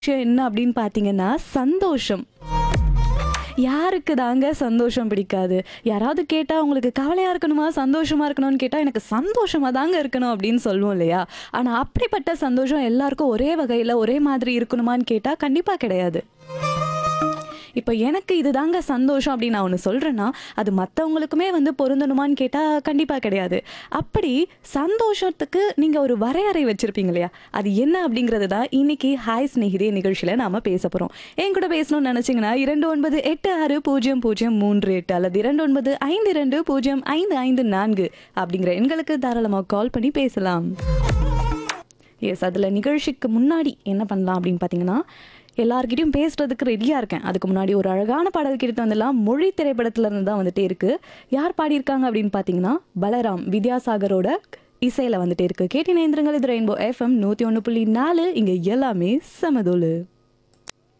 விஷயம் என்ன அப்படின்னு பார்த்தீங்கன்னா சந்தோஷம் யாருக்கு தாங்க சந்தோஷம் பிடிக்காது யாராவது கேட்டால் உங்களுக்கு கவலையாக இருக்கணுமா சந்தோஷமாக இருக்கணும்னு கேட்டால் எனக்கு சந்தோஷமாக தாங்க இருக்கணும் அப்படின்னு சொல்லுவோம் இல்லையா ஆனால் அப்படிப்பட்ட சந்தோஷம் எல்லாருக்கும் ஒரே வகையில் ஒரே மாதிரி இருக்கணுமான்னு கேட்டால் கண்டிப்பாக கிடையாது இப்போ எனக்கு இதுதாங்க சந்தோஷம் அப்படின்னு நான் ஒன்று சொல்கிறேன்னா அது மற்றவங்களுக்குமே வந்து பொருந்தணுமான்னு கேட்டால் கண்டிப்பாக கிடையாது அப்படி சந்தோஷத்துக்கு நீங்கள் ஒரு வரையறை வச்சுருப்பீங்க இல்லையா அது என்ன அப்படிங்கிறது தான் இன்னைக்கு ஹாய் ஸ்நேகிதே நிகழ்ச்சியில் நாம் பேச போகிறோம் என் கூட பேசணும்னு நினச்சிங்கன்னா இரண்டு ஒன்பது எட்டு ஆறு பூஜ்ஜியம் பூஜ்ஜியம் மூன்று எட்டு அல்லது இரண்டு ஒன்பது ஐந்து ரெண்டு பூஜ்ஜியம் ஐந்து ஐந்து நான்கு அப்படிங்கிற எண்களுக்கு தாராளமாக கால் பண்ணி பேசலாம் எஸ் அதில் நிகழ்ச்சிக்கு முன்னாடி என்ன பண்ணலாம் அப்படின்னு பார்த்தீங்கன்னா எல்லார்கிட்டயும் பேசுறதுக்கு ரெடியாக இருக்கேன் அதுக்கு முன்னாடி ஒரு அழகான பாடல் கேட்டு வந்துடலாம் மொழி திரைப்படத்துல இருந்து தான் வந்துட்டே இருக்கு யார் பாடியிருக்காங்க அப்படின்னு பார்த்தீங்கன்னா பலராம் வித்யாசாகரோட இசையில் வந்துட்டே இருக்கு கேட்டினேந்திரங்கள் இது ரெயின்போ எஃப்எம் நூற்றி ஒன்று புள்ளி நாலு இங்கே எல்லாமே சமதோலு